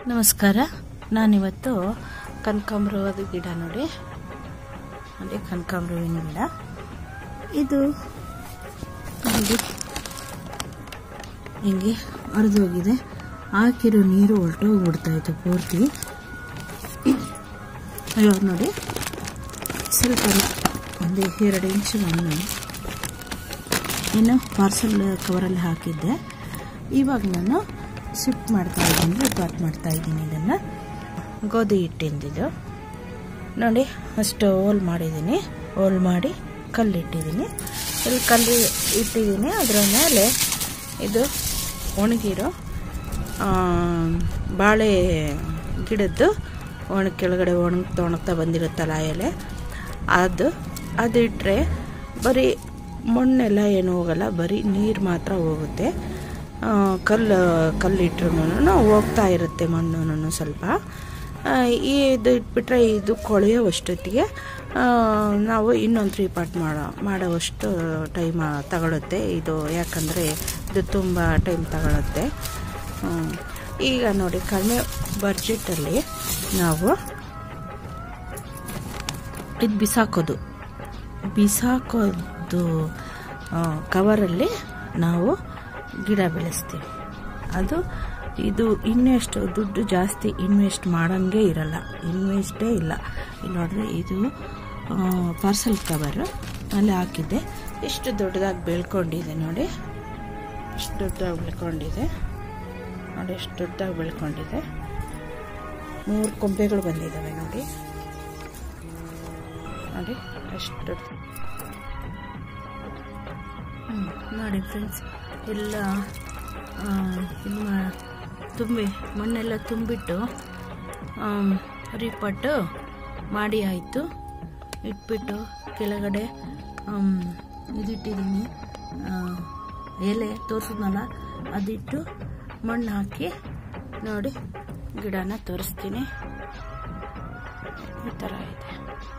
ನಮಸ್ಕಾರ ನಾನಿವತ್ತು ಕನಕಾಂಬರವಾದ ಗಿಡ ನೋಡಿ ನೋಡಿ ಕನಕಾಂಬರವಿನ ಗಿಡ ಇದು ನೋಡಿ ಹಿಂಗೆ ಹರಿದೋಗಿದೆ ಹಾಕಿರೋ ನೀರು ಹೊರಟೋಗ್ಬಿಡ್ತಾ ಇತ್ತು ಪೂರ್ತಿ ಅಯ್ಯೋ ನೋಡಿ ಸ್ವಲ್ಪ ಒಂದು ಎರಡು ಇಂಚು ಮಣ್ಣು ಇನ್ನು ಪಾರ್ಸಲ್ ಕವರಲ್ಲಿ ಹಾಕಿದ್ದೆ ಇವಾಗ ನಾನು ಶಿಫ್ಟ್ ಮಾಡ್ತಾ ಇದ್ದೀನಿ ರಿಪಾರ್ಟ್ ಮಾಡ್ತಾ ಇದ್ದೀನಿ ಇದನ್ನು ಗೋಧಿ ಹಿಟ್ಟಿಂದಿದು ನೋಡಿ ಅಷ್ಟು ಹೋಲ್ ಮಾಡಿದ್ದೀನಿ ಹೋಲ್ ಮಾಡಿ ಕಲ್ಲಿಟ್ಟಿದ್ದೀನಿ ಇಲ್ಲಿ ಕಲ್ಲು ಇಟ್ಟಿದ್ದೀನಿ ಅದರ ಮೇಲೆ ಇದು ಒಣಗಿರೋ ಬಾಳೆ ಗಿಡದ್ದು ಒಣ ಕೆಳಗಡೆ ಒಣಗ್ತಾ ಒಣಗ್ತಾ ಬಂದಿರುತ್ತಲ್ಲ ಎಲೆ ಅದು ಅದಿಟ್ಟರೆ ಬರೀ ಮಣ್ಣೆಲ್ಲ ಏನು ಹೋಗಲ್ಲ ಬರೀ ನೀರು ಮಾತ್ರ ಹೋಗುತ್ತೆ ಕಲ್ಲು ಕಲ್ಲಿಟ್ರೂ ಹೋಗ್ತಾ ಇರುತ್ತೆ ಮಣ್ಣು ಸ್ವಲ್ಪ ಈ ಇದು ಇಟ್ಬಿಟ್ರೆ ಇದು ಕೊಳೆಯೋವಷ್ಟೊತ್ತಿಗೆ ನಾವು ಇನ್ನೊಂದು ತ್ರೀ ಪಾರ್ಟ್ ಮಾಡೋ ಮಾಡೋವಷ್ಟು ಟೈಮ್ ತಗೊಳುತ್ತೆ ಇದು ಯಾಕಂದರೆ ಇದು ತುಂಬ ಟೈಮ್ ತಗೊಳುತ್ತೆ ಈಗ ನೋಡಿ ಕಡಿಮೆ ಬಡ್ಜೆಟಲ್ಲಿ ನಾವು ಇದು ಬಿಸಾಕೋದು ಬಿಸಾಕೋದು ಕವರಲ್ಲಿ ನಾವು ಗಿಡ ಬೆಳೆಸ್ತೀವಿ ಅದು ಇದು ಇನ್ನೆಷ್ಟು ದುಡ್ಡು ಜಾಸ್ತಿ ಇನ್ವೆಸ್ಟ್ ಮಾಡೋಂಗೆ ಇರಲ್ಲ ಇನ್ವೆಸ್ಟೇ ಇಲ್ಲ ಇಲ್ಲಿ ನೋಡ್ರಿ ಇದು ಪಾರ್ಸಲ್ ಕವರು ಅಲ್ಲಿ ಹಾಕಿದ್ದೆ ಎಷ್ಟು ದೊಡ್ಡದಾಗಿ ಬೆಳ್ಕೊಂಡಿದೆ ನೋಡಿ ಎಷ್ಟು ದೊಡ್ಡದಾಗಿ ಬೆಳ್ಕೊಂಡಿದೆ ನೋಡಿ ಎಷ್ಟು ದೊಡ್ಡದಾಗಿ ಬೆಳ್ಕೊಂಡಿದೆ ಮೂರು ಕೊಂಬೆಗಳು ಬಂದಿದ್ದಾವೆ ನೋಡಿ ನೋಡಿ ಎಷ್ಟು ದೊಡ್ಡ ಹ್ಞೂ ನೋಡಿ ಫ್ರೆಂಡ್ಸ್ ಎಲ್ಲ ಇದು ತುಂಬಿ ಮಣ್ಣೆಲ್ಲ ತುಂಬಿಟ್ಟು ರೀಪಟ್ಟು ಮಾಡಿ ಆಯಿತು ಇಟ್ಬಿಟ್ಟು ಕೆಳಗಡೆ ಇದಿಟ್ಟಿದ್ದೀನಿ ಎಲೆ ತೋರಿಸಿದ್ನಲ್ಲ ಅದಿಟ್ಟು ಮಣ್ಣು ಹಾಕಿ ನೋಡಿ ಗಿಡನ ತೋರಿಸ್ತೀನಿ ಈ ಥರ ಇದೆ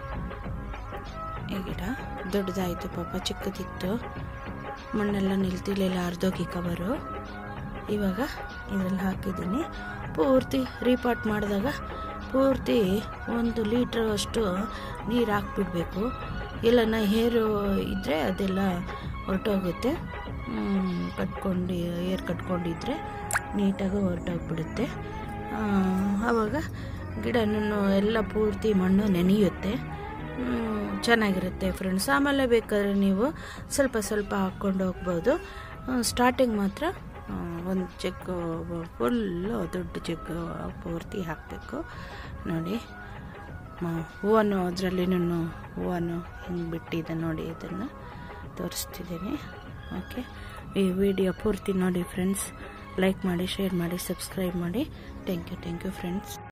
ಈ ಗಿಡ ದೊಡ್ಡದಾಯಿತು ಪಾಪ ಚಿಕ್ಕದಿತ್ತು ಮಣ್ಣೆಲ್ಲ ನಿಲ್ತಿರ್ಲಿಲ್ಲ ಅರ್ಧೋಗಿ ಕವರು ಇವಾಗ ಇದರಲ್ಲಿ ಹಾಕಿದ್ದೀನಿ ಪೂರ್ತಿ ರೀಪಾಟ್ ಮಾಡಿದಾಗ ಪೂರ್ತಿ ಒಂದು ಲೀಟ್ರ್ ಅಷ್ಟು ನೀರು ಹಾಕ್ಬಿಡ್ಬೇಕು ಎಲ್ಲನ ಹೇರು ಇದ್ದರೆ ಅದೆಲ್ಲ ಹೊರಟೋಗುತ್ತೆ ಕಟ್ಕೊಂಡು ಏರ್ ಕಟ್ಕೊಂಡಿದ್ರೆ ನೀಟಾಗಿ ಹೊರಟೋಗ್ಬಿಡುತ್ತೆ ಆವಾಗ ಗಿಡನೂ ಎಲ್ಲ ಪೂರ್ತಿ ಮಣ್ಣು ನೆನೆಯುತ್ತೆ ಚೆನ್ನಾಗಿರುತ್ತೆ ಫ್ರೆಂಡ್ಸ್ ಆಮೇಲೆ ಬೇಕಾದ್ರೆ ನೀವು ಸ್ವಲ್ಪ ಸ್ವಲ್ಪ ಹಾಕ್ಕೊಂಡು ಹೋಗ್ಬೋದು ಸ್ಟಾರ್ಟಿಂಗ್ ಮಾತ್ರ ಒಂದು ಚೆಕ್ ಫುಲ್ಲು ದೊಡ್ಡ ಚೆಕ್ ಪೂರ್ತಿ ಹಾಕಬೇಕು ನೋಡಿ ಹೂವನ್ನು ಅದರಲ್ಲಿ ನಾನು ಹೂವನ್ನು ಹಿಂಗೆ ಬಿಟ್ಟಿದ್ದೆ ನೋಡಿ ಇದನ್ನು ತೋರಿಸ್ತಿದ್ದೀನಿ ಓಕೆ ಈ ವಿಡಿಯೋ ಪೂರ್ತಿ ನೋಡಿ ಫ್ರೆಂಡ್ಸ್ ಲೈಕ್ ಮಾಡಿ ಶೇರ್ ಮಾಡಿ ಸಬ್ಸ್ಕ್ರೈಬ್ ಮಾಡಿ thank you thank you friends